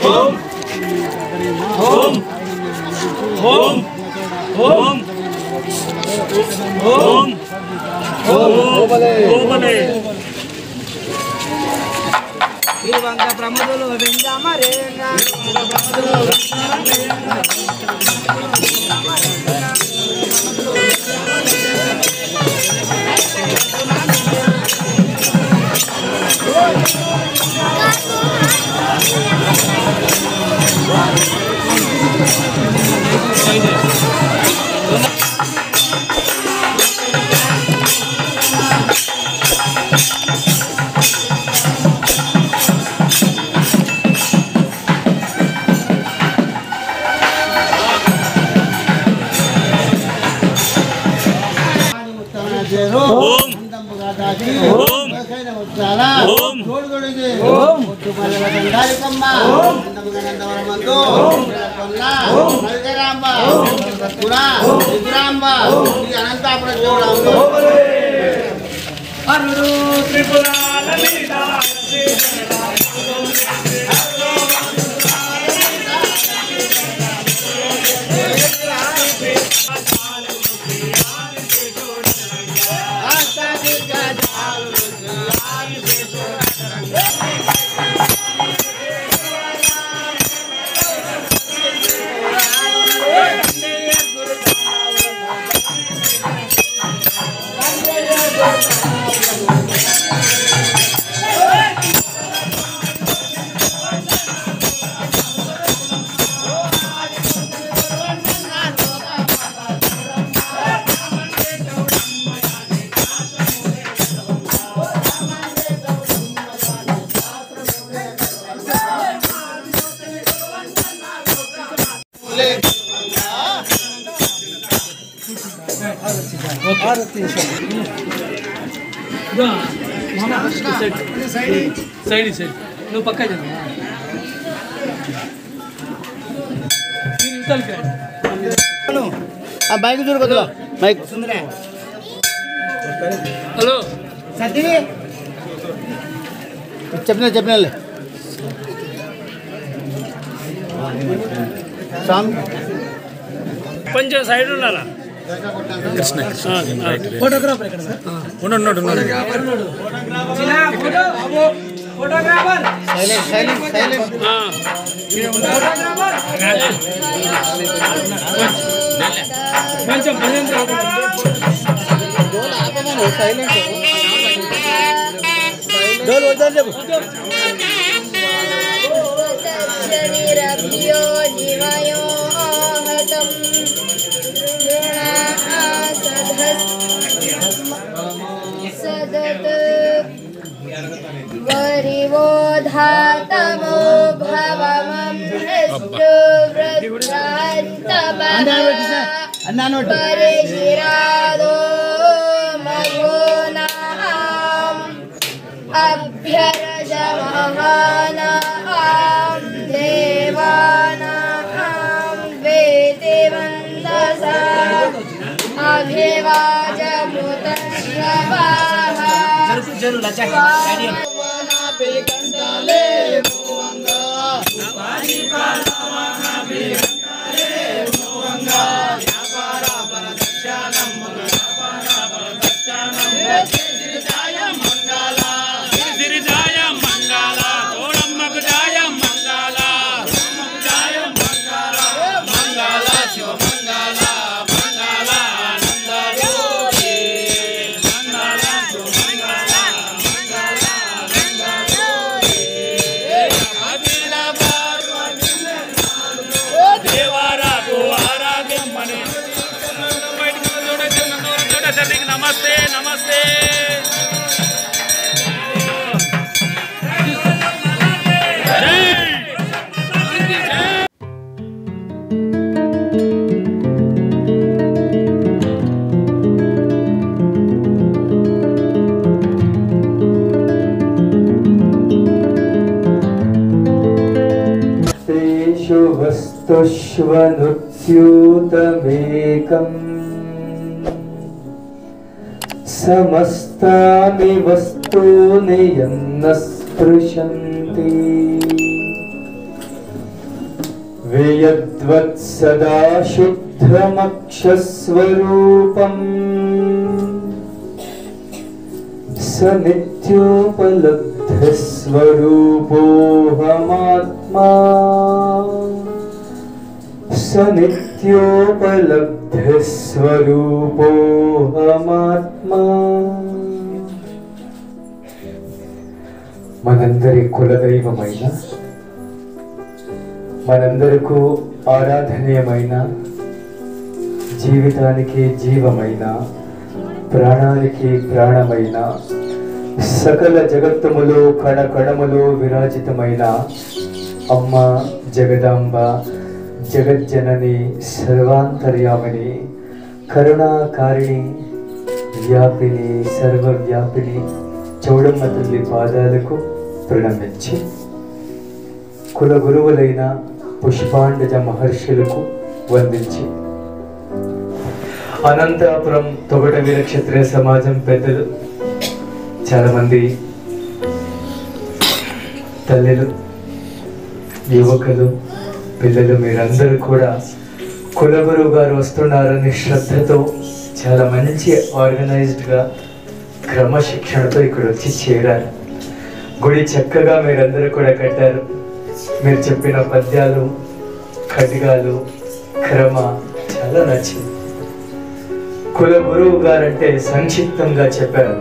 ఓం ఓం ఓం ఓం ఓం ఓబలే ఇరువంక ప్రముదులు వింజమరేంగా ఓం ఓం ఓం అనంతాపురం దేవుడు అరుడు త్రిపురాల మీద side side నువ్వు పక్క చెప్పు ఆ బైక్ చూడు కొద్దిగా బైక్ హలో సతీ చెప్పిన చెప్పిన స్వామి కొంచెం సైడ్ ఉన్నారా ఫోటోగ్రాఫర్ ఎక్కడ ఫోటోగ్రాఫర్ సైలెంట్ సైలెంట్ సైలెంట్ కొంచెం భజన సైలెంట్ డోల్ వద్దని చెప్పు शरीरभ्यो जीवयो आहतं सदत् वरिवो धातवो भवमभ्यस्तु वृद्धान्तमना అన్నాను परिशिरादो मघोनाम् अभ्यरजमहानां देवानां वेदिवन्दसा अभिवाजमुतश्रवाः సిరిజాయ మంగళ కోడమ్మకు జాయ మంగళ జాయ మంగళ మంగళ శివ మంగళ మంగళ ఆనందరూపి మంగళ శివ మంగళ మంగళ ఆనందరూపి అఖిల దేవారాకు ఆరాధ్యమని బయటికి చూడ తండ్రికి నమస్తే నమస్తే तेषु वस्तुष्वनुच्यूतमेकम् समस्तानि वस्तूनि यन्न स्पृशन्ति वेयद्वत्सदा शुद्धमक्षस्वरूपम् स नित्योपलब्धस्वरूपोऽहमात्मा स నిత్యోపలబ్ధస్వరూపోహమాత్మా మనందరి కులదైవమైన మనందరకు ఆరాధనీయమైన జీవితానికి జీవమైన ప్రాణానికి ప్రాణమైన సకల జగత్తుములు కణ కణములు విరాజితమైన అమ్మ జగదాంబ జగజ్జనని సర్వాంతర్యామిని కరుణాకారిణి వ్యాపిని సర్వవ్యాపిని చౌడమ్మ తల్లి పాదాలకు ప్రణమించి కుల గురువులైన పుష్పాండజ మహర్షులకు వందించి అనంతపురం తొగట వీర క్షత్రియ సమాజం పెద్దలు చాలా మంది తల్లులు యువకులు పిల్లలు మీరందరూ కూడా కులగురువు గారు వస్తున్నారని శ్రద్ధతో చాలా మంచి ఆర్గనైజ్డ్గా క్రమశిక్షణతో ఇక్కడ వచ్చి చేరారు గుడి చక్కగా మీరందరూ కూడా కట్టారు మీరు చెప్పిన పద్యాలు ఖడ్గాలు క్రమ చాలా నచ్చింది కుల గురువు గారంటే సంక్షిప్తంగా చెప్పారు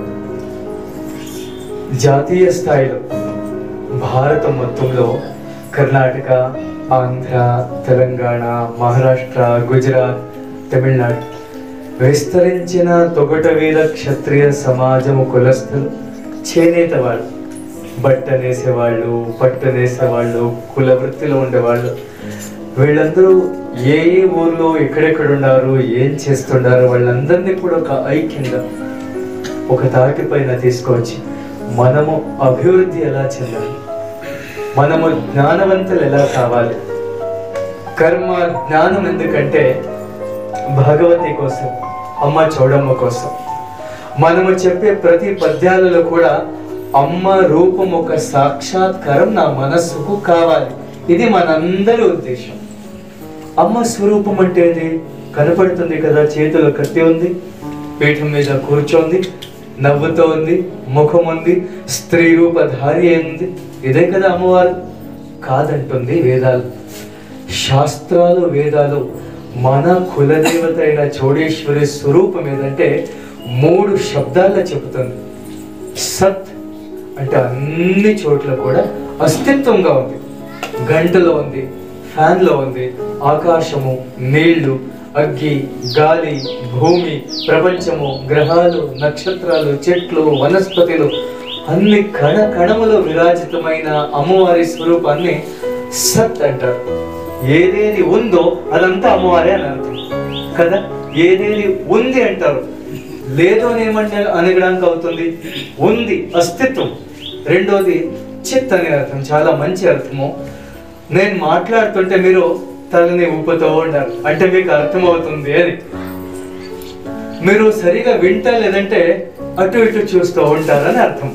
జాతీయ స్థాయిలో భారతం మొత్తంలో కర్ణాటక ఆంధ్ర తెలంగాణ మహారాష్ట్ర గుజరాత్ తమిళనాడు విస్తరించిన తొగట వీర క్షత్రియ సమాజము కులస్థులు చేనేత వాళ్ళు బట్ట నేసేవాళ్ళు పట్టు నేసేవాళ్ళు కుల వృత్తిలో ఉండేవాళ్ళు వీళ్ళందరూ ఏ ఏ ఊర్లో ఎక్కడెక్కడ ఉన్నారు ఏం చేస్తున్నారు వాళ్ళందరినీ కూడా ఒక ఐక్యంగా ఒక తాటి పైన తీసుకొచ్చి మనము అభివృద్ధి ఎలా చెందాలి మనము జ్ఞానవంతులు ఎలా కావాలి కర్మ జ్ఞానం ఎందుకంటే భగవతి కోసం అమ్మ చౌడమ్మ కోసం మనము చెప్పే ప్రతి పద్యాలలో కూడా అమ్మ రూపం ఒక సాక్షాత్కారం నా మనస్సుకు కావాలి ఇది మనందరి ఉద్దేశం అమ్మ స్వరూపం అంటే ఏంటి కనపడుతుంది కదా చేతిలో కత్తి ఉంది పీఠం మీద కూర్చోంది నవ్వుతో ఉంది ముఖం ఉంది స్త్రీ రూపధారి ఉంది ఇదే కదా అమ్మవారు కాదంటుంది వేదాలు శాస్త్రాలు వేదాలు మన కులదేవత అయిన చౌడేశ్వరి స్వరూపం ఏదంటే మూడు శబ్దాల్లో చెబుతుంది సత్ అంటే అన్ని చోట్ల కూడా అస్తిత్వంగా ఉంది గంటలో ఉంది ఫ్యాన్లో ఉంది ఆకాశము నీళ్లు అగ్గి గాలి భూమి ప్రపంచము గ్రహాలు నక్షత్రాలు చెట్లు వనస్పతులు అన్ని కణ కణములో విరాజితమైన అమ్మవారి స్వరూపాన్ని సత్ అంటారు ఏదేది ఉందో అదంతా అమ్మవారే అని అర్థం కదా ఏదేది ఉంది అంటారు లేదు అని ఏమంటే అనగడానికి అవుతుంది ఉంది అస్తిత్వం రెండోది చిత్ అనే అర్థం చాలా మంచి అర్థము నేను మాట్లాడుతుంటే మీరు తలని ఊపుతూ ఉండాలి అంటే మీకు అర్థమవుతుంది అని మీరు సరిగా వింటా లేదంటే అటు ఇటు చూస్తూ ఉంటారని అర్థం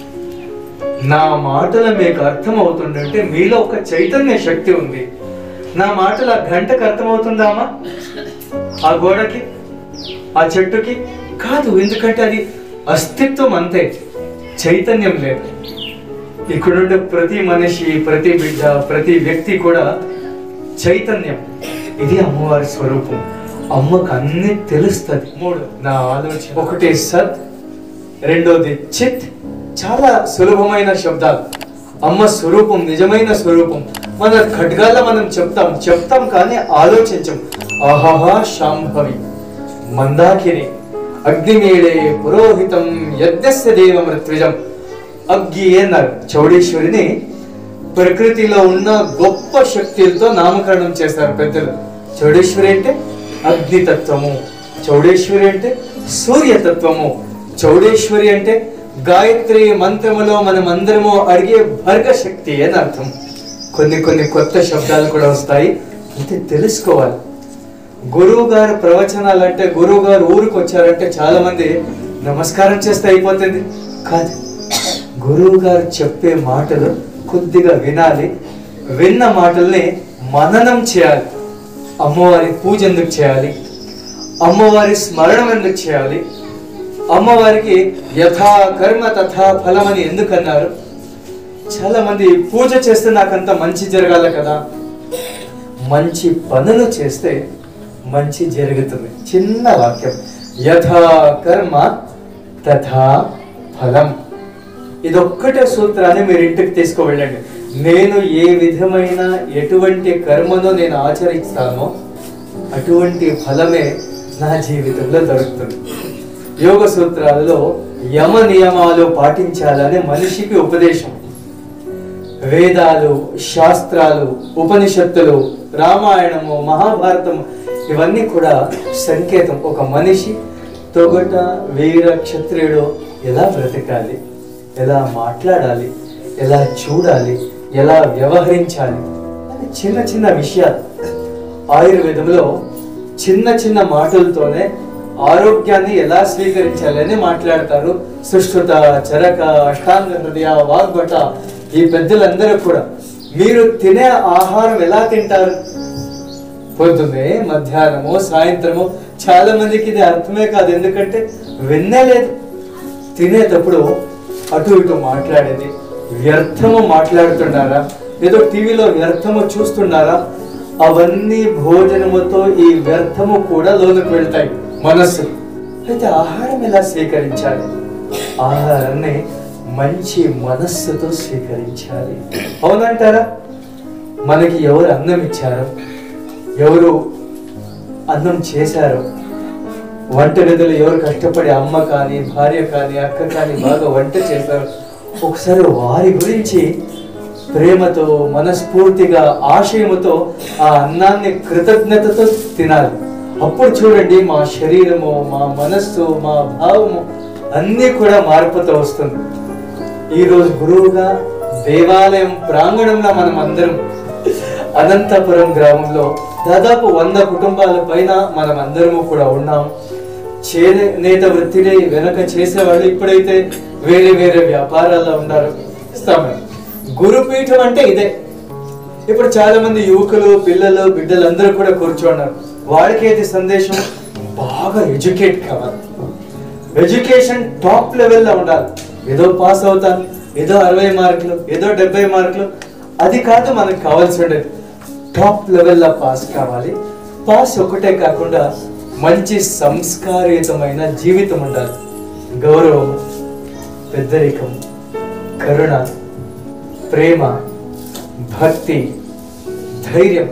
నా మాటలు మీకు అర్థం అవుతుందంటే మీలో ఒక చైతన్య శక్తి ఉంది నా మాటలు ఆ గంటకు అర్థమవుతుందామా ఆ గోడకి ఆ చెట్టుకి కాదు ఎందుకంటే అది అస్తిత్వం అంతే చైతన్యం లేదు ఇక్కడుండే ప్రతి మనిషి ప్రతి బిడ్డ ప్రతి వ్యక్తి కూడా చైతన్యం ఇది అమ్మవారి స్వరూపం అమ్మకు అన్ని తెలుస్తుంది మూడు నా ఆలోచన ఒకటి సత్ రెండోది చిత్ చాలా సులభమైన శబ్దాలు అమ్మ స్వరూపం నిజమైన స్వరూపం మన ఖడ్గాల మనం చెప్తాం చెప్తాం కానీ ఆలోచించం ఆహాహా శాంభవి మందాకిని అగ్నిమేళే పురోహితం యజ్ఞస్య దేవ మృత్విజం అగ్గి అన్నారు చౌడేశ్వరిని ప్రకృతిలో ఉన్న గొప్ప శక్తులతో నామకరణం చేస్తారు పెద్దలు చౌడేశ్వరి అంటే అగ్నితత్వము చౌడేశ్వరి అంటే సూర్యతత్వము చౌడేశ్వరి అంటే గాయత్రి మంత్రములో మనం అందరము అడిగే భర్గ శక్తి అని అర్థం కొన్ని కొన్ని కొత్త శబ్దాలు కూడా వస్తాయి అంటే తెలుసుకోవాలి గురువు గారు ప్రవచనాలు అంటే గురువు గారు ఊరికి వచ్చారంటే చాలా మంది నమస్కారం చేస్తే అయిపోతుంది కాదు గురువు గారు చెప్పే మాటలు కొద్దిగా వినాలి విన్న మాటల్ని మననం చేయాలి అమ్మవారి పూజ ఎందుకు చేయాలి అమ్మవారి స్మరణం ఎందుకు చేయాలి అమ్మవారికి యథా కర్మ తథా ఫలం అని ఎందుకు అన్నారు చాలా మంది పూజ చేస్తే నాకంత మంచి జరగాల కదా మంచి పనులు చేస్తే మంచి జరుగుతుంది చిన్న వాక్యం యథా కర్మ తథా ఫలం ఇదొక్కటే సూత్రాన్ని మీరు ఇంటికి తీసుకువెళ్ళండి నేను ఏ విధమైన ఎటువంటి కర్మను నేను ఆచరిస్తానో అటువంటి ఫలమే నా జీవితంలో దొరుకుతుంది యోగ సూత్రాలలో యమ నియమాలు పాటించాలని మనిషికి ఉపదేశం వేదాలు శాస్త్రాలు ఉపనిషత్తులు రామాయణము మహాభారతము ఇవన్నీ కూడా సంకేతం ఒక మనిషి తొగట వీర క్షత్రియుడు ఎలా బ్రతకాలి ఎలా మాట్లాడాలి ఎలా చూడాలి ఎలా వ్యవహరించాలి అని చిన్న చిన్న విషయాలు ఆయుర్వేదంలో చిన్న చిన్న మాటలతోనే ఆరోగ్యాన్ని ఎలా స్వీకరించాలి అని మాట్లాడతారు సుశ్రుత చరక అష్టాంగ హృదయ వాగ్భట ఈ పెద్దలందరూ కూడా మీరు తినే ఆహారం ఎలా తింటారు పొద్దున్నే మధ్యాహ్నము సాయంత్రము చాలా మందికి ఇది అర్థమే కాదు ఎందుకంటే వినలేదు తినేటప్పుడు అటు ఇటు మాట్లాడేది వ్యర్థము మాట్లాడుతున్నారా ఏదో టీవీలో వ్యర్థము చూస్తున్నారా అవన్నీ భోజనముతో ఈ వ్యర్థము కూడా లోనికి వెళ్తాయి మనస్సు అయితే ఆహారం ఎలా స్వీకరించాలి ఆహారాన్ని మంచి మనస్సుతో స్వీకరించాలి అవునంటారా మనకి ఎవరు అన్నం ఇచ్చారో ఎవరు అన్నం చేశారో వంటగదిలో ఎవరు కష్టపడి అమ్మ కానీ భార్య కానీ అక్క కానీ బాగా వంట చేశారు ఒకసారి వారి గురించి ప్రేమతో మనస్ఫూర్తిగా ఆశయముతో ఆ అన్నాన్ని కృతజ్ఞతతో తినాలి అప్పుడు చూడండి మా శరీరము మా మనస్సు మా భావము అన్నీ కూడా మార్పుతో వస్తుంది ఈ రోజు గురువుగా దేవాలయం ప్రాంగణంలో మనం అందరం అనంతపురం గ్రామంలో దాదాపు వంద కుటుంబాల పైన మనం అందరము కూడా ఉన్నాం చేనేత వృత్తిని వెనక చేసేవాళ్ళు ఇప్పుడైతే వేరే వేరే వ్యాపారాల్లో ఉన్నారు ఇస్తామని గురుపీఠం అంటే ఇదే ఇప్పుడు చాలా మంది యువకులు పిల్లలు బిడ్డలు అందరూ కూడా కూర్చున్నారు వాళ్ళకి ఏది సందేశం బాగా ఎడ్యుకేట్ కావాలి ఎడ్యుకేషన్ టాప్ లెవెల్లో ఉండాలి ఏదో పాస్ అవుతాను ఏదో అరవై మార్కులు ఏదో డెబ్బై మార్కులు అది కాదు మనకు కావాల్సి ఉండేది టాప్ లెవెల్లో పాస్ కావాలి పాస్ ఒకటే కాకుండా మంచి సంస్కారయుతమైన జీవితం ఉండాలి గౌరవం పెద్దరికం కరుణ ప్రేమ భక్తి ధైర్యం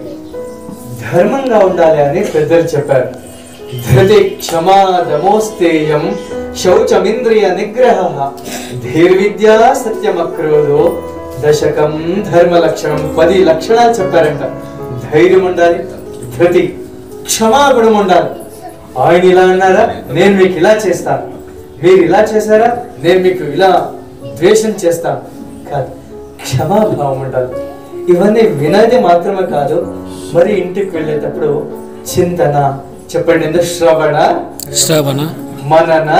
ధర్మంగా ఉండాలి అని పెద్దలు చెప్పారు ధృతి క్షమా దమోస్తేయం శౌచమింద్రియ నిగ్రహ ధీర్విద్యా సత్యమక్రోధో దశకం ధర్మ లక్షణం పది లక్షణాలు చెప్పారంట ధైర్యం ఉండాలి ధృతి క్షమాగుణం ఉండాలి ఆయన ఇలా అన్నారా నేను మీకు ఇలా చేస్తాను మీరు ఇలా చేశారా నేను మీకు ఇలా ద్వేషం చేస్తాను కాదు క్షమాభావం ఉండాలి ఇవన్నీ వినది మాత్రమే కాదు మరి ఇంటికి వెళ్ళేటప్పుడు చింతన చెప్పండి ఎందుకు శ్రవణ శ్రవణ మనన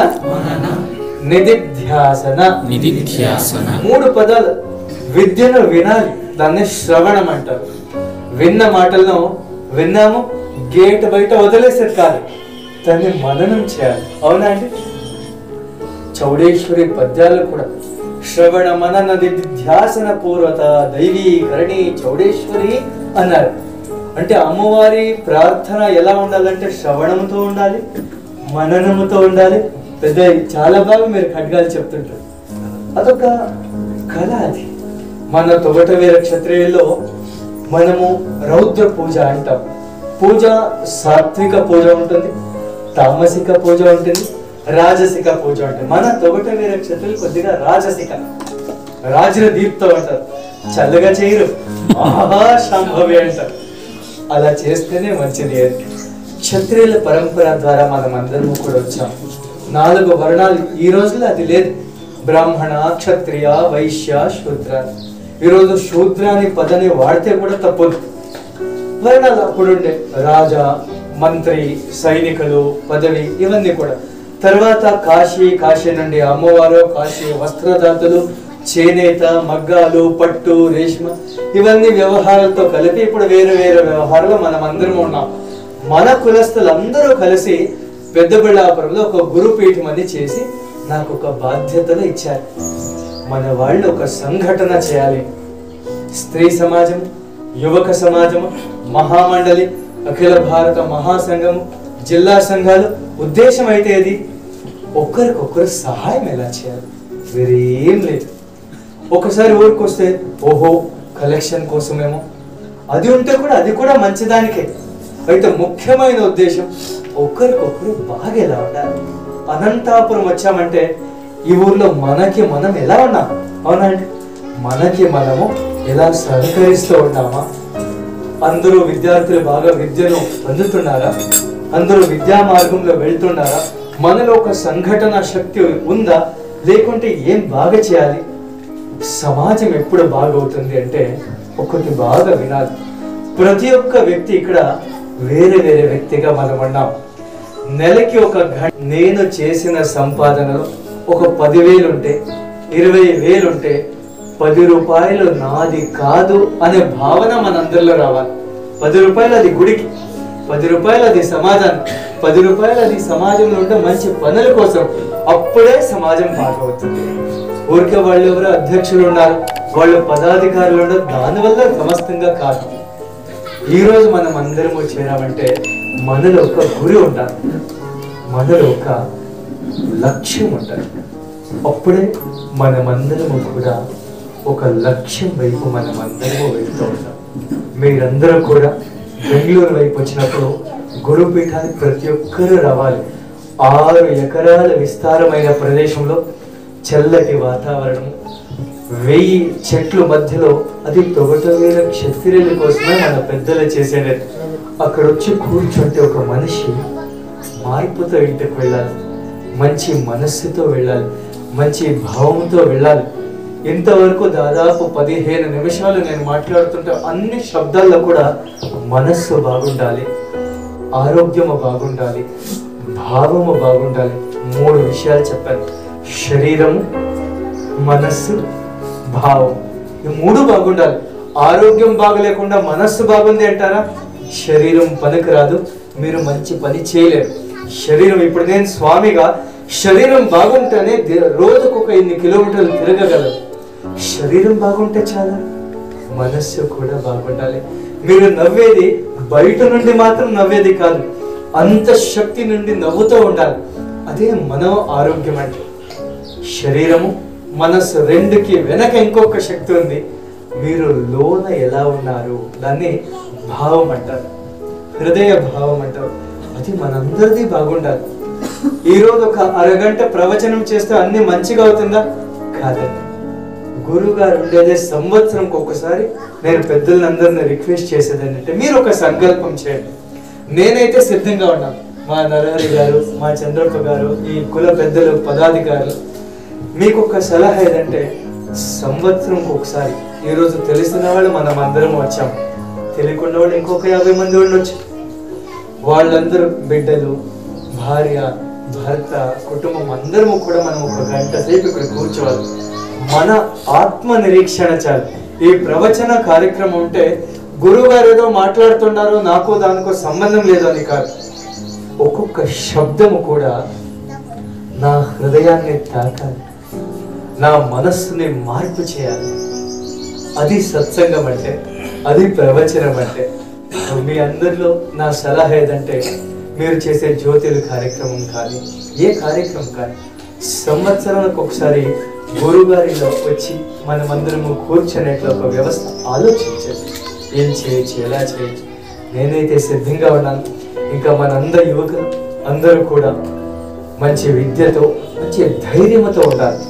నిధిధ్యాసన నిధిధ్యాసన మూడు పదాలు విద్యను వినాలి దాన్ని శ్రవణం అంటారు విన్న మాటలను విన్నాము గేట్ బయట వదిలేసేది కాదు దాన్ని మననం చేయాలి అవునా అండి చౌడేశ్వరి పద్యాలు కూడా శ్రవణ మనన ధ్యాసన పూర్వత దైవీ కరణి చౌడేశ్వరి అన్నారు అంటే అమ్మవారి ప్రార్థన ఎలా ఉండాలంటే శ్రవణంతో ఉండాలి మననముతో ఉండాలి పెద్ద చాలా బాగా మీరు ఖడ్గాలు చెప్తుంటారు అదొక కళ అది మన తొగట వీర క్షత్రియుల్లో మనము రౌద్ర పూజ అంటాం పూజ సాత్విక పూజ ఉంటుంది తామసిక పూజ ఉంటుంది రాజసిక పూజ ఉంటుంది మన తొగట వీర క్షత్రులు కొద్దిగా రాజసిక రాజుల దీప్తో అంటారు చల్లగా చేయరు ఆహా శాంభవి అంటారు అలా చేస్తేనే మంచిది అని క్షత్రియుల పరంపర ద్వారా మనం అందరము కూడా వచ్చాం నాలుగు వర్ణాలు ఈ రోజులో అది లేదు బ్రాహ్మణ క్షత్రియ వైశ్య శూద్ర ఈరోజు శూద్ర అనే పదాన్ని వాడితే కూడా తప్పదు వర్ణాలు అప్పుడుండే రాజా మంత్రి సైనికులు పదవి ఇవన్నీ కూడా తర్వాత కాశీ కాశీ నుండి అమ్మవారు కాశీ వస్త్రదాతలు చేనేత మగ్గాలు పట్టు రేష్మ ఇవన్నీ వ్యవహారాలతో కలిపి ఇప్పుడు వేరే వేరే వ్యవహారాలు మనం అందరం ఉన్నాం మన కులస్తులందరూ కలిసి పెద్దబళ్ళాపురంలో ఒక గురుపీఠం అని చేసి నాకు ఒక బాధ్యతలు ఇచ్చారు మన వాళ్ళు ఒక సంఘటన చేయాలి స్త్రీ సమాజం యువక సమాజం మహామండలి అఖిల భారత మహాసంఘము జిల్లా సంఘాలు ఉద్దేశం అయితే ఇది ఒకరికొకరు సహాయం ఎలా చేయాలి వేరేం లేదు ఒకసారి ఊరికి వస్తే ఓహో కలెక్షన్ కోసమేమో అది ఉంటే కూడా అది కూడా మంచిదానికే అయితే ముఖ్యమైన ఉద్దేశం ఒకరికొకరు బాగా ఎలా ఉండాలి అనంతాపురం వచ్చామంటే ఈ ఊర్లో మనకి మనం ఎలా ఉన్నాం అవునండి మనకి మనము ఎలా సహకరిస్తూ ఉన్నామా అందరూ విద్యార్థులు బాగా విద్యను పొందుతున్నారా అందరూ విద్యా మార్గంలో వెళ్తున్నారా మనలో ఒక సంఘటన శక్తి ఉందా లేకుంటే ఏం బాగా చేయాలి సమాజం ఎప్పుడు బాగవుతుంది అంటే ఒకటి బాగా వినాలి ప్రతి ఒక్క వ్యక్తి ఇక్కడ వేరే వేరే వ్యక్తిగా మనం ఉన్నాం నెలకి ఒక గంట నేను చేసిన సంపాదనలో ఒక పదివేలు ఉంటే ఇరవై వేలు ఉంటే పది రూపాయలు నాది కాదు అనే భావన మనందరిలో రావాలి పది రూపాయలు అది గుడికి పది రూపాయలు అది సమాజానికి పది రూపాయలు అది సమాజంలో ఉండే మంచి పనుల కోసం అప్పుడే సమాజం బాగవుతుంది ఊరికే వాళ్ళు ఎవరో అధ్యక్షులు ఉన్నారు వాళ్ళు పదాధికారులు ఉండరు దానివల్ల సమస్తంగా కాదు ఈ రోజు మనం అందరము చేరామంటే మనలో ఒక గురి ఉండాలి మనలో ఒక లక్ష్యం ఉండాలి అప్పుడే మనమందరము కూడా ఒక లక్ష్యం వైపు మనమందరము వెళ్తూ ఉంటాం మీరందరూ కూడా బెంగళూరు వైపు వచ్చినప్పుడు గురుపీఠానికి ప్రతి ఒక్కరూ రావాలి ఆరు ఎకరాల విస్తారమైన ప్రదేశంలో చల్లటి వాతావరణం వెయ్యి చెట్లు మధ్యలో అది తొగటవేల క్షత్రియుల కోసమే మన పెద్దలు చేసేది అక్కడ వచ్చి కూర్చుంటే ఒక మనిషి మార్పుతో ఇంటికి వెళ్ళాలి మంచి మనస్సుతో వెళ్ళాలి మంచి భావంతో వెళ్ళాలి ఇంతవరకు దాదాపు పదిహేను నిమిషాలు నేను మాట్లాడుతుంటే అన్ని శబ్దాల్లో కూడా మనస్సు బాగుండాలి ఆరోగ్యము బాగుండాలి భావము బాగుండాలి మూడు విషయాలు చెప్పాను శరీరము మనస్సు భావం ఈ మూడు బాగుండాలి ఆరోగ్యం బాగలేకుండా మనస్సు బాగుంది అంటారా శరీరం పనికి రాదు మీరు మంచి పని చేయలేరు శరీరం ఇప్పుడు నేను స్వామిగా శరీరం బాగుంటేనే ది- రోజుకు ఒక ఇన్ని కిలోమీటర్లు తిరగగలరు శరీరం బాగుంటే చాలా మనస్సు కూడా బాగుండాలి మీరు నవ్వేది బయట నుండి మాత్రం నవ్వేది కాదు అంత శక్తి నుండి నవ్వుతూ ఉండాలి అదే మన ఆరోగ్యం అంటే శరీరము మనస్సు రెండుకి వెనక ఇంకొక శక్తి ఉంది మీరు లోన ఎలా ఉన్నారు దాన్ని భావం అంటారు హృదయ భావం అంటారు అది మనందరిది బాగుండాలి ఈ రోజు ఒక అరగంట ప్రవచనం చేస్తే అన్ని మంచిగా అవుతుందా కాదండి గురువు గారు ఉండేదే సంవత్సరంకి ఒకసారి నేను పెద్దలందరిని రిక్వెస్ట్ చేసేది ఏంటంటే మీరు ఒక సంకల్పం చేయండి నేనైతే సిద్ధంగా ఉన్నాను మా నరహరి గారు మా చంద్రప్ప గారు ఈ కుల పెద్దలు పదాధికారులు మీకు ఒక సలహా ఏదంటే సంవత్సరంకి ఒకసారి ఈ రోజు తెలిసిన వాళ్ళు మనం అందరం వచ్చాం తెలియకుండా వాళ్ళు ఇంకొక యాభై మంది ఉండొచ్చు వాళ్ళందరూ బిడ్డలు భార్య భర్త కుటుంబం అందరము కూడా మనం ఒక గంట సేపు ఇక్కడ కూర్చోవాలి మన ఆత్మ నిరీక్షణ చాలు ఈ ప్రవచన కార్యక్రమం ఉంటే గురువు గారు ఏదో మాట్లాడుతున్నారు నాకు దానికో సంబంధం లేదు అని కాదు ఒక్కొక్క శబ్దము కూడా నా హృదయాన్ని తాకాలి నా మనస్సుని మార్పు చేయాలి అది సత్సంగం అంటే అది ప్రవచనం అంటే మీ అందరిలో నా సలహా ఏదంటే మీరు చేసే జ్యోతిల కార్యక్రమం కానీ ఏ కార్యక్రమం కానీ సంవత్సరానికి ఒకసారి గురుగారిలో వచ్చి మనమందరము కూర్చునేట్ల ఒక వ్యవస్థ ఆలోచించండి ఏం చేయొచ్చు ఎలా చేయొచ్చు నేనైతే సిద్ధంగా ఉన్నాను ఇంకా మనందరి యువకులు అందరూ కూడా మంచి విద్యతో మంచి ధైర్యంతో ఉండాలి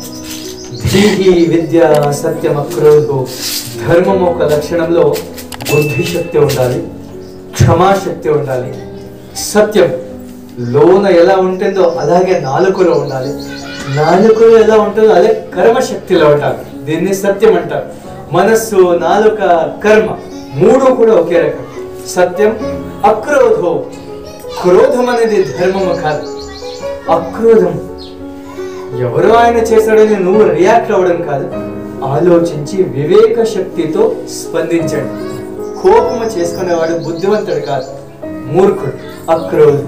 ధీహి విద్య సత్యం అక్రోధు ధర్మం ఒక లక్షణంలో బుద్ధి శక్తి ఉండాలి క్షమాశక్తి ఉండాలి సత్యం లోన ఎలా ఉంటుందో అలాగే నాలుకలో ఉండాలి నాలుకలో ఎలా ఉంటుందో అదే కర్మశక్తిలో ఉండాలి దీన్ని సత్యం అంటారు మనస్సు నాలుక కర్మ మూడు కూడా ఒకే రకం సత్యం అక్రోధం క్రోధం అనేది ధర్మము కాదు అక్రోధం ఎవరో ఆయన చేశాడని నువ్వు రియాక్ట్ అవ్వడం కాదు ఆలోచించి వివేక శక్తితో స్పందించండి కోపము చేసుకునేవాడు బుద్ధివంతుడు కాదు మూర్ఖుడు అక్రోధు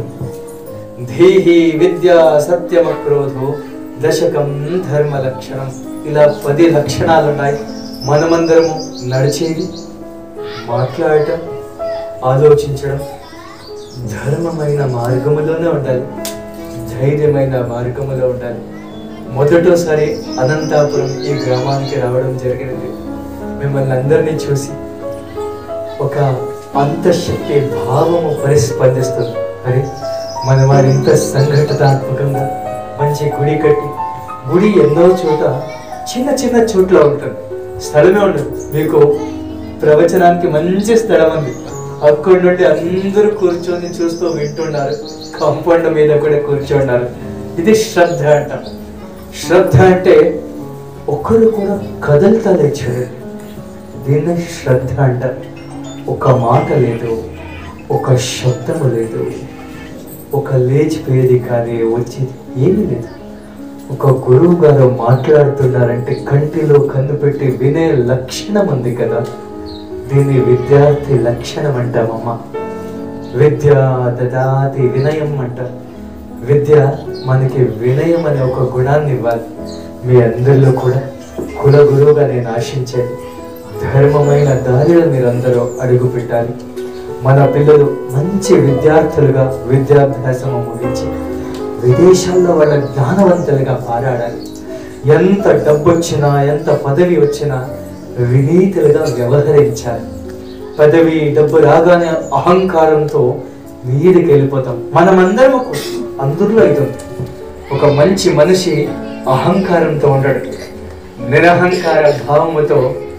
ధీహి విద్య సత్యం అక్రోధో దశకం ధర్మ లక్షణం ఇలా పది లక్షణాలు ఉన్నాయి మనమందరము నడిచేది మాట్లాడటం ఆలోచించడం ధర్మమైన మార్గములోనే ఉండాలి ధైర్యమైన మార్గములో ఉండాలి మొదటోసారి అనంతాపురం ఈ గ్రామానికి రావడం జరిగినది మిమ్మల్ని అందరినీ చూసి ఒక అంతఃశక్తి భావము పరిస్పందిస్తుంది అరే మన వారు ఇంత సంఘటితాత్మకంగా మంచి గుడి కట్టి గుడి ఎన్నో చోట చిన్న చిన్న చోట్ల ఉంటుంది స్థలమే ఉండదు మీకు ప్రవచనానికి మంచి స్థలం ఉంది అక్కడి నుండి అందరూ కూర్చొని చూస్తూ వింటున్నారు కాంపౌండ్ మీద కూడా కూర్చున్నారు ఇది శ్రద్ధ అంటాం శ్రద్ధ అంటే ఒకరు కూడా కదలతలే చూడండి దీన్ని శ్రద్ధ అంటారు ఒక మాట లేదు ఒక శబ్దము లేదు ఒక లేచిపోయేది కానీ వచ్చేది ఏమీ లేదు ఒక గురువు గారు మాట్లాడుతున్నారంటే కంటిలో కన్ను పెట్టి వినే లక్షణం ఉంది కదా దీన్ని విద్యార్థి లక్షణం అంటామమ్మా విద్య దదాతి వినయం అంటారు విద్య మనకి వినయం అనే ఒక గుణాన్ని ఇవ్వాలి మీ అందరిలో కూడా కుల గురువుగా నేను ఆశించేది ధర్మమైన దారిలో మీరందరూ అడుగు పెట్టాలి మన పిల్లలు మంచి విద్యార్థులుగా విద్యాభ్యాసం ముగించి విదేశాల్లో వాళ్ళ జ్ఞానవంతులుగా పారాడాలి ఎంత డబ్బు వచ్చినా ఎంత పదవి వచ్చినా వినీతులుగా వ్యవహరించాలి పదవి డబ్బు రాగానే అహంకారంతో మీదికి వెళ్ళిపోతాం మనమందరం ఒక- అందరిలో ఇది ఉంది. ఒక మంచి మనిషి అహంకారంతో ఉండడు నిరహంకార భావముతో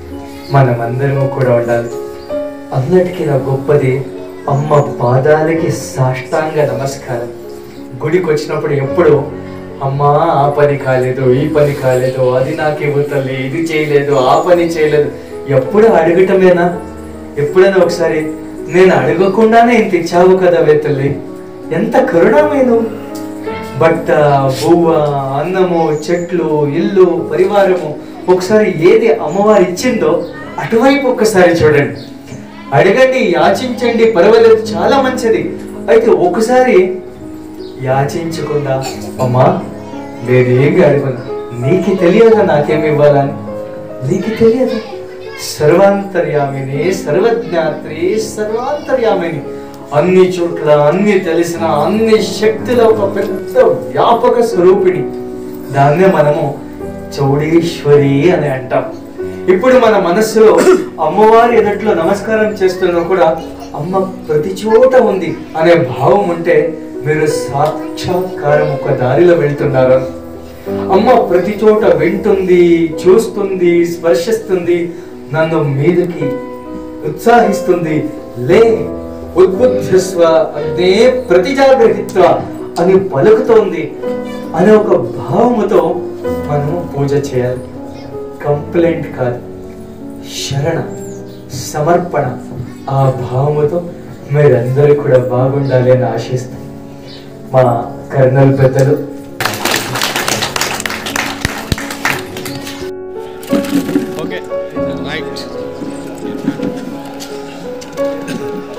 మనమందరము కూడా ఉండాలి అన్నిటికీ నా గొప్పది అమ్మ పాదాలకి సాష్టాంగ నమస్కారం గుడికి వచ్చినప్పుడు ఎప్పుడు అమ్మా ఆ పని కాలేదు ఈ పని కాలేదు అది నాకు ఇవ్వతలే ఇది చేయలేదు ఆ పని చేయలేదు ఎప్పుడు అడగటమేనా ఎప్పుడైనా ఒకసారి నేను అడగకుండానే ఇంత ఇచ్చావు కదా వెతల్లి ఎంత కరుణమైన బట్ట బువ్వ అన్నము చెట్లు ఇల్లు పరివారము ఒకసారి ఏది అమ్మవారు ఇచ్చిందో అటువైపు ఒక్కసారి చూడండి అడగండి యాచించండి పర్వాలేదు చాలా మంచిది అయితే ఒకసారి యాచించకుండా అమ్మా నేనేమి అడుగునా నీకు తెలియదా నాకేమి ఇవ్వాలని నీకు తెలియదు సర్వాంతర్యామిని సర్వజ్ఞాత్రి సర్వాంతర్యామిని అన్ని చోట్ల అన్ని తెలిసిన అన్ని శక్తుల ఒక పెద్ద వ్యాపక స్వరూపిణి దాన్నే మనము చౌడేశ్వరి అని అంటాం ఇప్పుడు మన మనస్సులో అమ్మవారి ఎదుట్లో నమస్కారం చేస్తున్నా కూడా అమ్మ ప్రతి చోట ఉంది అనే భావం ఉంటే మీరు సాక్షాత్కారం ఒక దారిలో వెళ్తున్నారు అమ్మ ప్రతి చోట వింటుంది చూస్తుంది స్పర్శిస్తుంది నన్ను మీదకి ఉత్సాహిస్తుంది లే ఉద్బుద్ధస్వ అగ్నే ప్రతిజాగ్రహిత్వ అని పలుకుతోంది అనే ఒక భావముతో మనము పూజ చేయాలి కంప్లైంట్ కాదు శరణ సమర్పణ ఆ భావముతో మీరందరూ కూడా బాగుండాలి అని ఆశిస్తాం మా కర్నల్ పెద్దలు ఓకే రైట్